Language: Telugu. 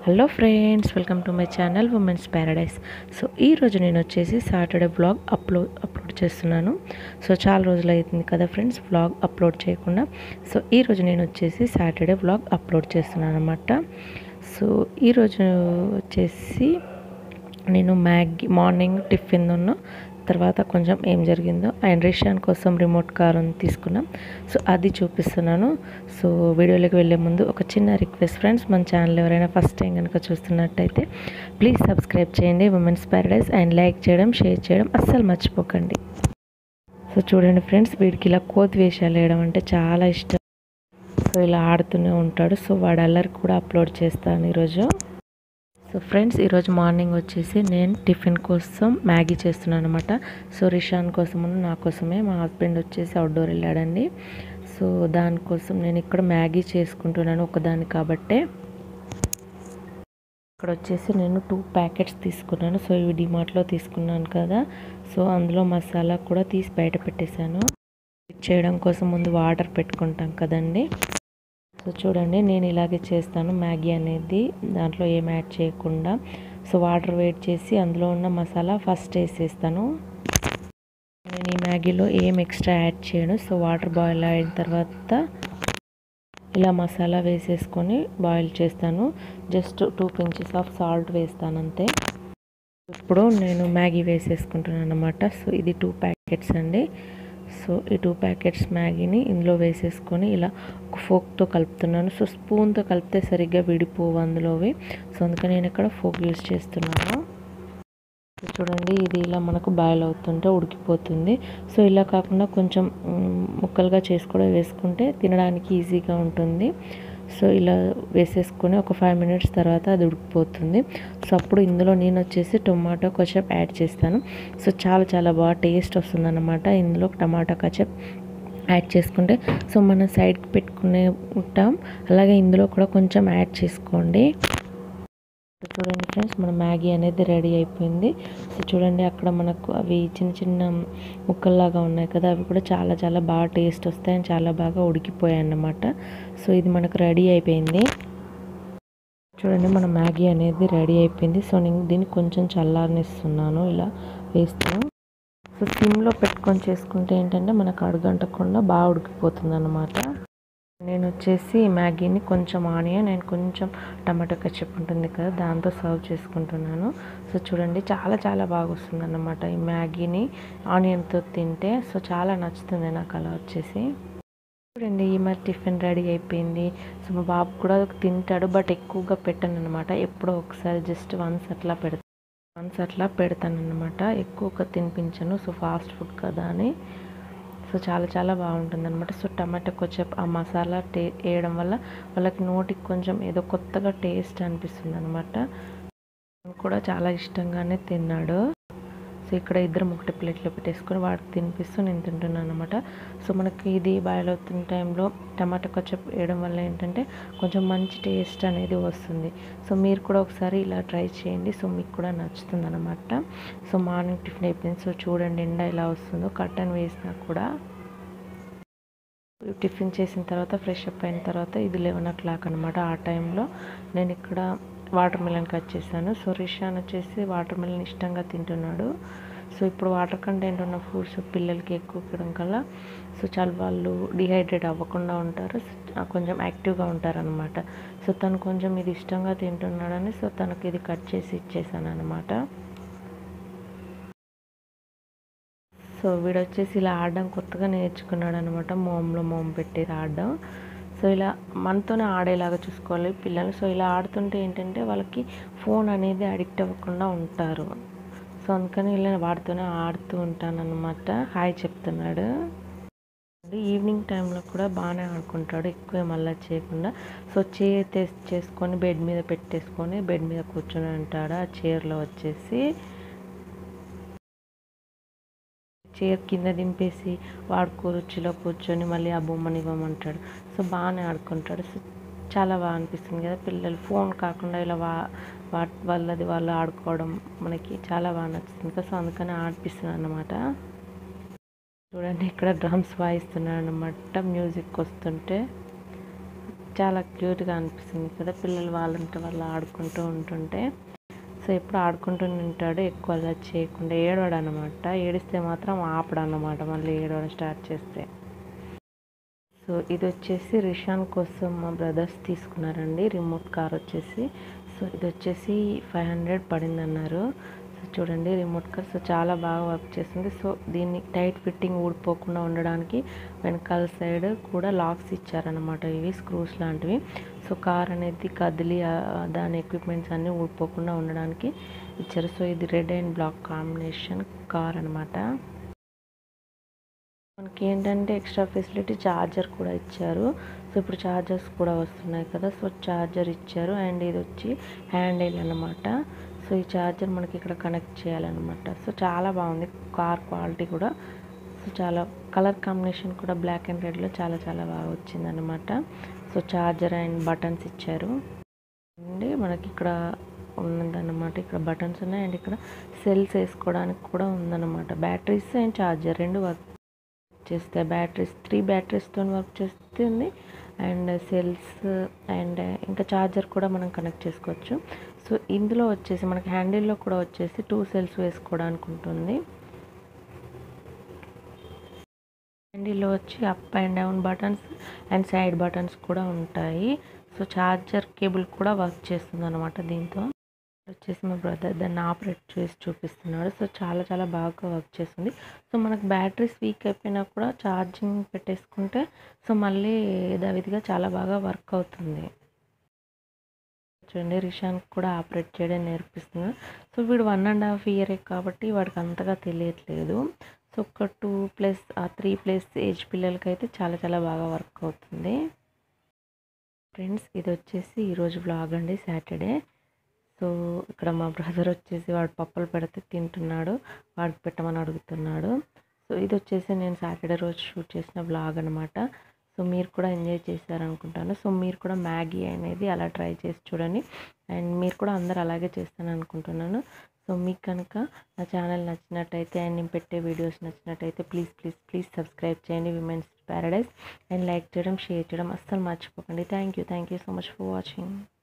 hello friends welcome to my channel Women's Paradise so ఈ రోజు నేను వచ్చేసి సాటర్డే బ్లాగ్ అప్లోడ్ అప్లోడ్ చేస్తున్నాను సో చాలా రోజులు అవుతుంది కదా ఫ్రెండ్స్ బ్లాగ్ అప్లోడ్ చేయకుండా సో ఈ రోజు నేను వచ్చేసి సాటర్డే బ్లాగ్ అప్లోడ్ చేస్తున్నాను అనమాట సో ఈరోజు వచ్చేసి నేను మ్యాగీ మార్నింగ్ టిఫిన్ ఉన్న తర్వాత కొంచెం ఏం జరిగిందో అండ్ రిషాన్ కోసం రిమోట్ కార్ తీసుకున్నాం సో అది చూపిస్తున్నాను సో వీడియోలోకి వెళ్ళే ముందు ఒక చిన్న రిక్వెస్ట్ ఫ్రెండ్స్ మన ఛానల్ ఎవరైనా ఫస్ట్ టైం కనుక చూస్తున్నట్టయితే ప్లీజ్ సబ్స్క్రైబ్ చేయండి ఉమెన్స్ ప్యారడైజ్ అండ్ లైక్ చేయడం షేర్ చేయడం అస్సలు మర్చిపోకండి సో చూడండి ఫ్రెండ్స్ వీడికి ఇలా కోతి వేషాలు వేయడం అంటే చాలా ఇష్టం సో ఇలా ఆడుతూనే ఉంటాడు సో వాడు అల్లరి కూడా అప్లోడ్ చేస్తాను ఈరోజు సో ఫ్రెండ్స్ ఈరోజు మార్నింగ్ వచ్చేసి నేను టిఫిన్ కోసం మ్యాగీ చేస్తున్నాను అనమాట సో రిషాన్ కోసం నా కోసమే మా హస్బెండ్ వచ్చేసి అవుట్డోర్ వెళ్ళాడండి సో దానికోసం నేను ఇక్కడ మ్యాగీ చేసుకుంటున్నాను ఒకదాని కాబట్టే ఇక్కడ వచ్చేసి నేను టూ ప్యాకెట్స్ తీసుకున్నాను సో ఇవి డిమార్ట్లో తీసుకున్నాను కదా సో అందులో మసాలా కూడా తీసి బయట పెట్టేశాను చేయడం కోసం ముందు వాటర్ పెట్టుకుంటాం కదండి సో చూడండి నేను ఇలాగే చేస్తాను మ్యాగీ అనేది దాంట్లో ఏం యాడ్ చేయకుండా సో వాటర్ వేట్ చేసి అందులో ఉన్న మసాలా ఫస్ట్ వేసేస్తాను నేను ఈ మ్యాగీలో ఏం ఎక్స్ట్రా యాడ్ చేయను సో వాటర్ బాయిల్ అయిన తర్వాత ఇలా మసాలా వేసేసుకొని బాయిల్ చేస్తాను just two pinches of salt వేస్తాను అంతే ఇప్పుడు నేను మ్యాగీ వేసేసుకుంటున్నాను అనమాట సో ఇది టూ ప్యాకెట్స్ అండి సో ఈ టూ ప్యాకెట్స్ మ్యాగీని ఇందులో వేసేసుకొని ఇలా ఒక ఫోక్తో కలుపుతున్నాను సో స్పూన్తో కలిపితే సరిగ్గా విడిపోవు అందులోవి సో అందుకని నేను ఇక్కడ ఫోక్ యూస్ చేస్తున్నాను చూడండి ఇది ఇలా మనకు బాయిల్ అవుతుంటే ఉడికిపోతుంది సో ఇలా కాకుండా కొంచెం ముక్కలుగా చేసి కూడా వేసుకుంటే తినడానికి ఈజీగా ఉంటుంది సో ఇలా వేసేసుకొని ఒక ఫైవ్ మినిట్స్ తర్వాత అది ఉడికిపోతుంది సో అప్పుడు ఇందులో నేను వచ్చేసి టొమాటో కచప్ యాడ్ చేస్తాను సో చాలా చాలా బాగా టేస్ట్ వస్తుంది అనమాట ఇందులో టమాటో కచప్ యాడ్ చేసుకుంటే సో మనం సైడ్కి పెట్టుకునే ఉంటాం అలాగే ఇందులో కూడా కొంచెం యాడ్ చేసుకోండి చూడండి ఫ్రెండ్స్ మన మ్యాగీ అనేది రెడీ అయిపోయింది సో చూడండి అక్కడ మనకు అవి చిన్న చిన్న ముక్కల్లాగా ఉన్నాయి కదా అవి కూడా చాలా చాలా బాగా టేస్ట్ వస్తాయి చాలా బాగా ఉడికిపోయాయి అన్నమాట సో ఇది మనకు రెడీ అయిపోయింది చూడండి మన మ్యాగీ అనేది రెడీ అయిపోయింది సో నేను దీన్ని కొంచెం చల్లారనిస్తున్నాను ఇలా వేస్తాను సో సిమ్లో పెట్టుకొని చేసుకుంటే ఏంటంటే మనకు అడుగంటకుండా బాగా ఉడికిపోతుంది అన్నమాట నేను వచ్చేసి మ్యాగీని కొంచెం ఆనియన్ అండ్ కొంచెం టమాటో కచ్చప్ ఉంటుంది కదా దాంతో సర్వ్ చేసుకుంటున్నాను సో చూడండి చాలా చాలా బాగా వస్తుంది అన్నమాట ఈ మ్యాగీని ఆనియన్తో తింటే సో చాలా నచ్చుతుంది నాకు అలా వచ్చేసి చూడండి ఈ మరి టిఫిన్ రెడీ అయిపోయింది సో మా బాబు కూడా తింటాడు బట్ ఎక్కువగా పెట్టాను అనమాట ఎప్పుడో ఒకసారి జస్ట్ వన్స్ అట్లా పెడతాను వన్స్ అట్లా పెడతాను అనమాట ఎక్కువగా తినిపించను సో ఫాస్ట్ ఫుడ్ కదా అని సో చాలా చాలా బాగుంటుంది అనమాట సో టమాటా కొంచెం ఆ మసాలా టే వేయడం వల్ల వాళ్ళకి నోటికి కొంచెం ఏదో కొత్తగా టేస్ట్ అనిపిస్తుంది అనమాట కూడా చాలా ఇష్టంగానే తిన్నాడు సో ఇక్కడ ఇద్దరు ఒకటి ప్లేట్లో పెట్టేసుకొని వాడికి తినిపిస్తూ నేను తింటున్నాను అనమాట సో మనకి ఇది బాయిల్ అవుతున్న టైంలో టమాటా కొంచెం వేయడం వల్ల ఏంటంటే కొంచెం మంచి టేస్ట్ అనేది వస్తుంది సో మీరు కూడా ఒకసారి ఇలా ట్రై చేయండి సో మీకు కూడా నచ్చుతుంది అనమాట సో మార్నింగ్ టిఫిన్ అయిపోయింది సో చూడండి ఎండ ఎలా వస్తుందో కట్టన్ వేసినా కూడా టిఫిన్ చేసిన తర్వాత ఫ్రెష్ అప్ అయిన తర్వాత ఇది లెవెన్ ఓ క్లాక్ అనమాట ఆ టైంలో నేను ఇక్కడ వాటర్ మిలన్ కట్ చేశాను సో రిషాన్ వచ్చేసి వాటర్ మిలన్ ఇష్టంగా తింటున్నాడు సో ఇప్పుడు వాటర్ కంటెంట్ ఉన్న ఫ్రూట్స్ పిల్లలకి ఎక్కువ ఇవ్వడం కల్లా సో చాలా వాళ్ళు డిహైడ్రేట్ అవ్వకుండా ఉంటారు కొంచెం యాక్టివ్గా ఉంటారనమాట సో తను కొంచెం ఇది ఇష్టంగా తింటున్నాడని సో తనకి ఇది కట్ చేసి ఇచ్చేసాను అనమాట సో వీడు వచ్చేసి ఇలా ఆడడం కొత్తగా నేర్చుకున్నాడు అనమాట మోమ్లో మోమ్ పెట్టేది ఆడడం సో ఇలా మనతోనే ఆడేలాగా చూసుకోవాలి పిల్లలు సో ఇలా ఆడుతుంటే ఏంటంటే వాళ్ళకి ఫోన్ అనేది అడిక్ట్ అవ్వకుండా ఉంటారు సో అందుకని ఇలా వాడితోనే ఆడుతూ ఉంటాను అనమాట హాయ్ చెప్తున్నాడు ఈవినింగ్ టైంలో కూడా బాగానే ఆడుకుంటాడు ఎక్కువ మళ్ళీ చేయకుండా సో చైర్ చేసుకొని బెడ్ మీద పెట్టేసుకొని బెడ్ మీద కూర్చొని ఉంటాడు ఆ చైర్లో వచ్చేసి చైర్ కింద దింపేసి వాడు కుర్చీలో కూర్చొని మళ్ళీ ఆ బొమ్మని ఇవ్వమంటాడు సో బాగానే ఆడుకుంటాడు సో చాలా బాగా అనిపిస్తుంది కదా పిల్లలు ఫోన్ కాకుండా ఇలా వా వాళ్ళది వాళ్ళు ఆడుకోవడం మనకి చాలా బాగా నచ్చుతుంది కదా సో అందుకని ఆడిపిస్తున్నాను అనమాట చూడండి ఇక్కడ డ్రమ్స్ వాయిస్తున్నాడు అనమాట మ్యూజిక్ వస్తుంటే చాలా క్యూట్గా అనిపిస్తుంది కదా పిల్లలు వాళ్ళంటే వాళ్ళు ఆడుకుంటూ ఉంటుంటే సో ఎప్పుడు ఆడుకుంటూనే ఉంటాడు ఎక్కువ అలా చేయకుండా ఏడవాడు అనమాట ఏడిస్తే మాత్రం ఆపడు అన్నమాట మళ్ళీ ఏడవడం స్టార్ట్ చేస్తే సో ఇది వచ్చేసి రిషాన్ కోసం మా బ్రదర్స్ తీసుకున్నారండి రిమోట్ కార్ వచ్చేసి సో ఇది వచ్చేసి ఫైవ్ హండ్రెడ్ పడింది అన్నారు సో చూడండి రిమోట్ కార్ సో చాలా బాగా వర్క్ చేస్తుంది సో దీన్ని టైట్ ఫిట్టింగ్ ఊడిపోకుండా ఉండడానికి వెనకాల సైడ్ కూడా లాక్స్ ఇచ్చారనమాట ఇవి స్క్రూస్ లాంటివి సో కార్ అనేది కదిలి ఆ, దాని ఎక్విప్మెంట్స్ అన్నీ ఊడిపోకుండా ఉండడానికి ఇచ్చారు సో ఇది red and black combination car అనమాట మనకి ఏంటంటే ఎక్స్ట్రా ఫెసిలిటీ ఛార్జర్ కూడా ఇచ్చారు సో ఇప్పుడు ఛార్జర్స్ కూడా వస్తున్నాయి కదా సో ఛార్జర్ ఇచ్చారు అండ్ ఇది వచ్చి హ్యాండిల్ అనమాట సో ఈ ఛార్జర్ మనకి ఇక్కడ కనెక్ట్ చేయాలన్నమాట సో చాలా బాగుంది కార్ క్వాలిటీ కూడా సో చాలా కలర్ కాంబినేషన్ కూడా బ్లాక్ అండ్ రెడ్లో చాలా చాలా బాగా వచ్చిందనమాట సో ఛార్జర్ అండ్ బటన్స్ ఇచ్చారు అండి మనకి ఇక్కడ ఉన్నదన్నమాట ఇక్కడ బటన్స్ ఉన్నాయి అండ్ ఇక్కడ సెల్స్ వేసుకోవడానికి కూడా ఉందన్నమాట బ్యాటరీస్ అండ్ ఛార్జర్ రెండు వర్క్ చేస్తాయి బ్యాటరీస్ త్రీ బ్యాటరీస్తో వర్క్ చేస్తుంది అండ్ సెల్స్ అండ్ ఇంకా ఛార్జర్ కూడా మనం కనెక్ట్ చేసుకోవచ్చు సో ఇందులో వచ్చేసి మనకి హ్యాండిల్లో కూడా వచ్చేసి టూ సెల్స్ వేసుకోవడానికి ఉంటుంది హ్యాండిల్లో వచ్చి up and down buttons and side buttons కూడా ఉంటాయి సో ఛార్జర్ కేబుల్ కూడా వర్క్ చేస్తుంది అనమాట దీంతో వచ్చేసి మా బ్రదర్ దాన్ని ఆపరేట్ చేసి చూపిస్తున్నాడు సో చాలా చాలా బాగా వర్క్ చేస్తుంది సో మనకు బ్యాటరీస్ వీక్ అయిపోయినా కూడా ఛార్జింగ్ పెట్టేసుకుంటే సో మళ్ళీ యథావిధిగా చాలా బాగా వర్క్ అవుతుంది చూడండి రిషాన్ కూడా ఆపరేట్ చేయడం నేర్పిస్తుంది సో వీడు వన్ అండ్ హాఫ్ ఇయరే కాబట్టి వాడికి అంతగా తెలియట్లేదు సో ఒక టూ ప్లస్ ఆ త్రీ ప్లస్ ఏజ్ పిల్లలకైతే చాలా చాలా బాగా వర్క్ అవుతుంది ఫ్రెండ్స్ ఇది వచ్చేసి ఈరోజు వ్లాగ్ అండి సాటర్డే సో ఇక్కడ మా బ్రదర్ వచ్చేసి వాడు పప్పులు పెడితే తింటున్నాడు వాడికి పెట్టమని అడుగుతున్నాడు సో ఇది వచ్చేసి నేను సాటర్డే రోజు షూట్ చేసిన బ్లాగ్ అనమాట సో మీరు కూడా ఎంజాయ్ చేశారనుకుంటాను సో మీరు కూడా మ్యాగీ అనేది అలా ట్రై చేసి చూడండి అండ్ మీరు కూడా అందరు అలాగే చేస్తాను అనుకుంటున్నాను సో మీకు కనుక నా ఛానల్ నచ్చినట్టయితే అండ్ నేను పెట్టే వీడియోస్ నచ్చినట్టయితే ప్లీజ్ ప్లీజ్ ప్లీజ్ సబ్స్క్రైబ్ చేయండి విమెన్స్ ప్యారడైజ్ అండ్ లైక్ చేయడం షేర్ చేయడం అస్సలు మర్చిపోకండి thank you thank you so much for watching